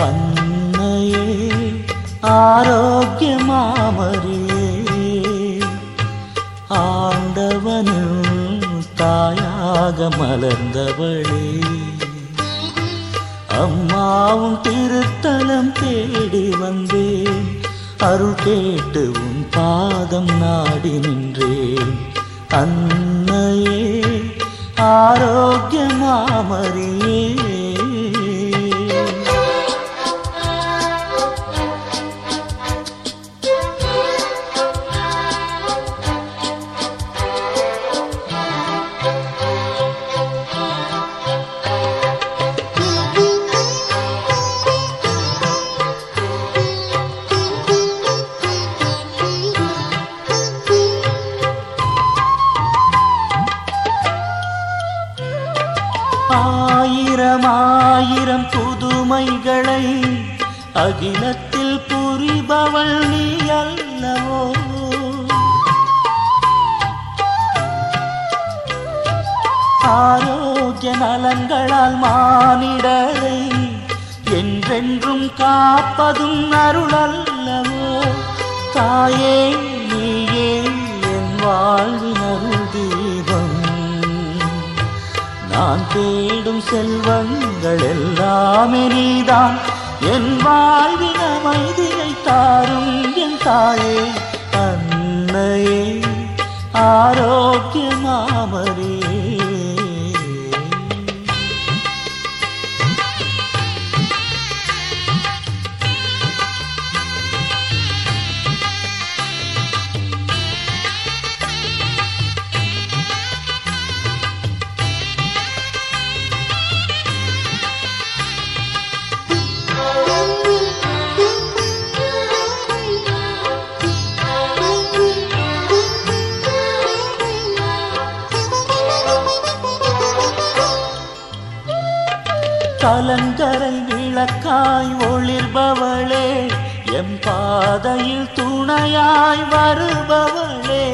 அன்னையே ஆரோக்கிய மாமரியே ஆண்டவனும் தாயாக மலர்ந்தவளே அம்மாவும் திருத்தலம் தேடி வந்தேன் அருள் கேட்டு உன் பாதம் நாடி நின்றேன் அன்னையே ஆரோக்கிய மாமரியே ஆயிரம் ஆயிரம் புதுமைகளை அகிலத்தில் புரிபவள் நீ அல்லவோ ஆரோக்கிய நலங்களால் மானிடரை என்றென்றும் காப்பதும் அருளல்லவோ தாயே நீயே என் வாழ்வின் அருள் தீபம் நான் தேடும் செல்வங்கள் எல்லாமே நீதான் என் வாழ்வின் அமைதியை தாரும் என் தாயே அன்னையே ஆரோக்கிய மாமரே கலங்கரை விளக்காய் ஒளிர்பவளே எம் பாதையில் துணையாய் வருபவளே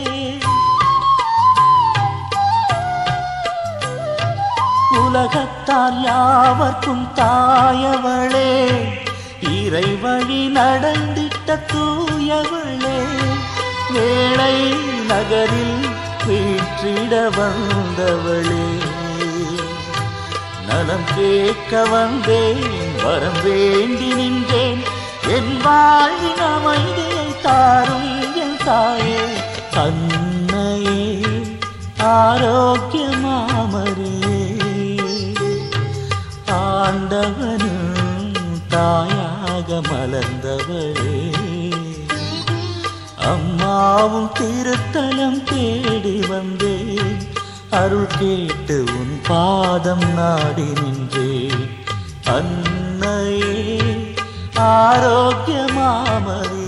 உலகத்தார் யாவர்க்கும் தாயவளே இறை வழி நடந்திட்ட தூயவளே வேளை நகரில் வீற்றிட வந்தவளே நலம் கேட்க வந்தேன் வரம் வேண்டி நின்றேன் என் வாழ்வின் அமைதியை தாரும் என் தாயே அன்னையே ஆரோக்கிய மாமரே ஆண்டவனும் தாயாக மலர்ந்தவளே அம்மாவும் திருத்தலம் தேடி வந்தேன் அருள் கேட்டு உன் பாதம் நாடி நின்றேன் அன்னையே ஆரோக்கிய மாமரே